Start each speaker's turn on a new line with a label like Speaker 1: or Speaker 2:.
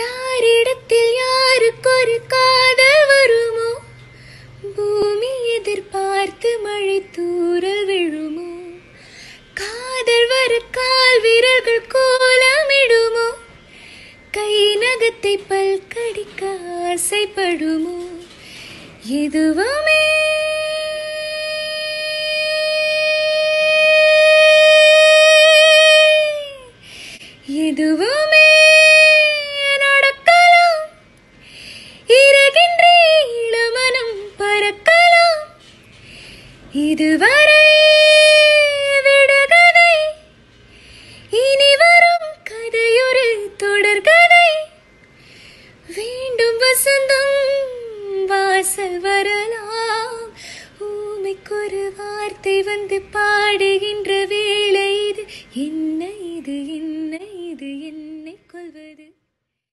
Speaker 1: யாரிடத்தில் யாருக்கொரு காதல் வருமோ பூமி எதிர்பார்த்து மழை தூறல் விழுமோ காதல் வர கால் விரல்கள் கோலமிடுமோ கை நகத்தை பல் கடிக்க ஆசைப்படுமோ எதுவுமே எதுவுமே நடக்கலாம் இருகின்றே இளமனம் பறக்கலாம் இதுவரை விடுகதை இனி வரும் கதையொரு தொடர்கதை வேண்டும் வசந்தம் வாசல் வரலாம் ஊமைக்கொரு வார்த்தை வந்து பா